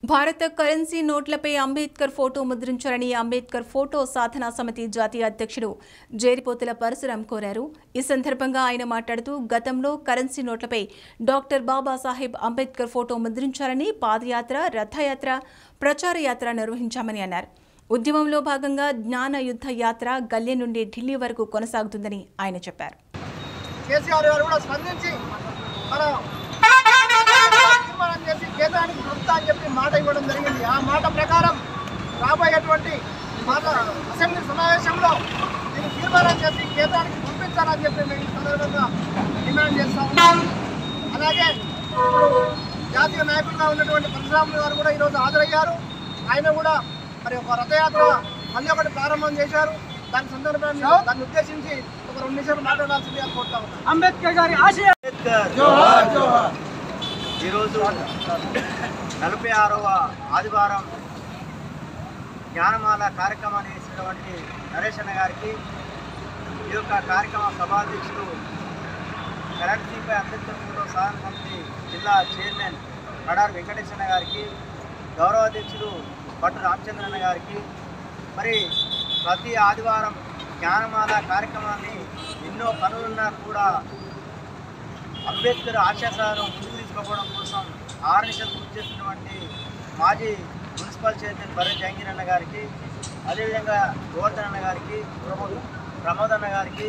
భారత కరెన్సీ నోట్లపై అంబేద్కర్ ఫోటో ముద్రించాలని అంబేద్కర్ ఫోటో సాధనా సమితి జాతీయ అధ్యక్షుడు జేరిపోతుల పరశురాం కోరారు ఈ సందర్భంగా ఆయన మాట్లాడుతూ గతంలో కరెన్సీ నోట్లపై డాక్టర్ బాబాసాహెబ్ అంబేద్కర్ ఫోటో ముద్రించాలని పాదయాత్ర రథయాత్ర ప్రచార యాత్ర నిర్వహించామని అన్నారు ఉద్యమంలో భాగంగా జ్ఞాన యుద్ధ యాత్ర గల్లె నుండి ఢిల్లీ వరకు కొనసాగుతుందని ఆయన చెప్పారు కేసీఆర్ గారు కూడా స్పందించి మన తీర్మానం చేసి కేంద్రానికి పంపుతా అని చెప్పి మాట ఇవ్వడం జరిగింది ఆ మాట ప్రకారం రాబోయేటువంటి మాట అసెంబ్లీ సమావేశంలో దీన్ని తీర్మానం చేసి కేంద్రానికి పంపించాలని చెప్పి మేము ఈ సందర్భంగా డిమాండ్ చేస్తా ఉన్నాం అలాగే జాతీయ నాయకులుగా ఉన్నటువంటి పరశురాములు గారు కూడా ఈరోజు హాజరయ్యారు ఆయన కూడా మరి ఒక రథయాత్ర మళ్ళీ ఒకటి ప్రారంభం చేశారు దాని సందర్భాన్ని దాన్ని ఉద్దేశించి ఒక రెండు నిమిషాలు మాట్లాడాల్సిందిగా కోరుతా ఉన్నాను అంబేద్కర్ గారి ఆశయ అంబేద్కర్ ఈరోజు నలభై ఆరవ ఆదివారం జ్ఞానమాల కార్యక్రమాన్ని చేసినటువంటి నరేష్ అన్న గారికి ఈ యొక్క కార్యక్రమ సభాధ్యక్షుడు కరెన్సీపై అంబేద్కర్ ఫోటో సాధన సమితి జిల్లా చైర్మన్ కడారు వెంకటేశ్వర గారికి గౌరవ అధ్యక్షుడు భట్టు రామచంద్రన్న గారికి మరి ప్రతి ఆదివారం జ్ఞానమాల కార్యక్రమాన్ని ఎన్నో పనులున్నా కూడా అంబేద్కర్ ఆశయాలను ముందుకు తీసుకుపోవడం కోసం ఆర్నిషలు కృషి చేస్తున్నటువంటి మాజీ మున్సిపల్ చైర్మన్ బర్రె జహంగీర్ అన్న గారికి అదేవిధంగా గోవర్ధన్ అన్న గారికి ప్రమోద్ ప్రమోద్ అన్న గారికి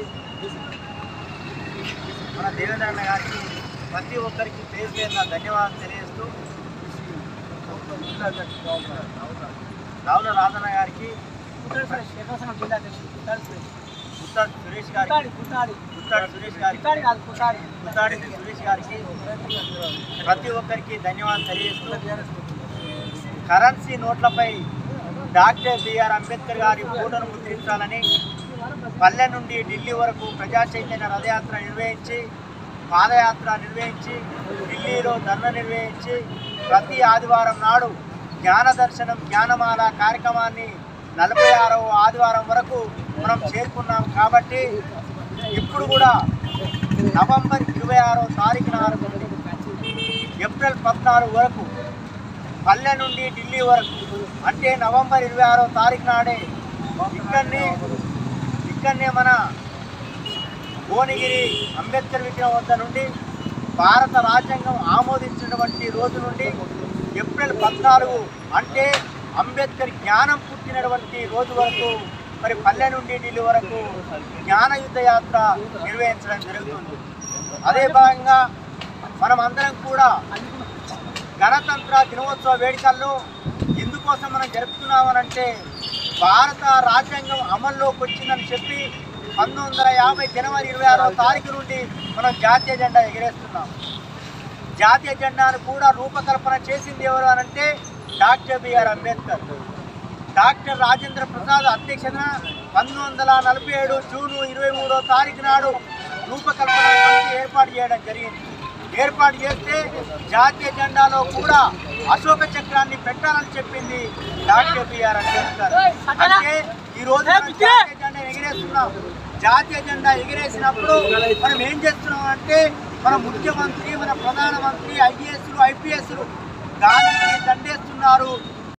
మన దేవేంద్ర అన్న గారికి ప్రతి ఒక్కరికి పేరు పేరున ధన్యవాదాలు తెలియజేస్తూ రావుల రాజన్న గారికి జిల్లా అధ్యక్షుడు ముత్తాడు సురేష్ గారికి కుట్టాడి ముత్తాడు సురేష్ గారికి కుట్టాడి కాదు కుట్టాడి ముత్తాడి సురేష్ గారికి ప్రతి ఒక్కరికి ధన్యవాదాలు తెలియజేస్తూ కరెన్సీ నోట్లపై డాక్టర్ బిఆర్ అంబేద్కర్ గారి ఫోటోను ముద్రించాలని పల్లె నుండి ఢిల్లీ వరకు ప్రజా చైతన్య రథయాత్ర నిర్వహించి పాదయాత్ర నిర్వహించి ఢిల్లీలో ధర్నా నిర్వహించి ప్రతి ఆదివారం నాడు జ్ఞాన దర్శనం జ్ఞానమాల కార్యక్రమాన్ని నలభై ఆరవ ఆదివారం వరకు మనం చేరుకున్నాం కాబట్టి ఇప్పుడు కూడా నవంబర్ ఇరవై ఆరో తారీఖు నాడు నుండి ఏప్రిల్ పద్నాలుగు వరకు పల్లె నుండి ఢిల్లీ వరకు అంటే నవంబర్ ఇరవై ఆరో తారీఖు నాడే ఇక్కడనే ఇక్కడనే మన భువనగిరి అంబేద్కర్ విగ్రహం వద్ద నుండి భారత రాజ్యాంగం ఆమోదించినటువంటి రోజు నుండి ఏప్రిల్ పద్నాలుగు అంటే అంబేద్కర్ జ్ఞానం పుట్టినటువంటి రోజు వరకు మరి పల్లె నుండి ఢిల్లీ వరకు జ్ఞాన యుద్ధ యాత్ర నిర్వహించడం జరుగుతుంది అదే భాగంగా మనం అందరం కూడా గణతంత్ర దినోత్సవ వేడుకల్లో ఎందుకోసం మనం జరుపుతున్నామనంటే భారత రాజ్యాంగం అమల్లోకి వచ్చిందని చెప్పి పంతొమ్మిది వందల యాభై జనవరి ఇరవై ఆరో తారీఖు నుండి మనం జాతీయ జెండా ఎగిరేస్తున్నాం జాతీయ జెండాను కూడా రూపకల్పన చేసింది ఎవరు అనంటే doctor BR Ambedkar doctor Rajendra Prasad అధ్యక్షతన పంతొమ్మిది వందల నలభై ఏడు జూను ఇరవై మూడో తారీఖు నాడు రూపకల్పన కమిటీ ఏర్పాటు చేయడం జరిగింది ఏర్పాటు చేస్తే జాతీయ జెండాలో కూడా అశోక చక్రాన్ని పెట్టాలని చెప్పింది డాక్టర్ బిఆర్ అంబేద్కర్ అంటే ఈ రోజు మనం జాతీయ జెండా ఎగిరేస్తున్నాం జాతీయ జెండా ఎగిరేసినప్పుడు మనం ఏం చేస్తున్నాం అంటే మన ముఖ్యమంత్రి మన ప్రధానమంత్రి ఐఏఎస్లు ఐపీఎస్లు గాలికి దండేస్తున్నారు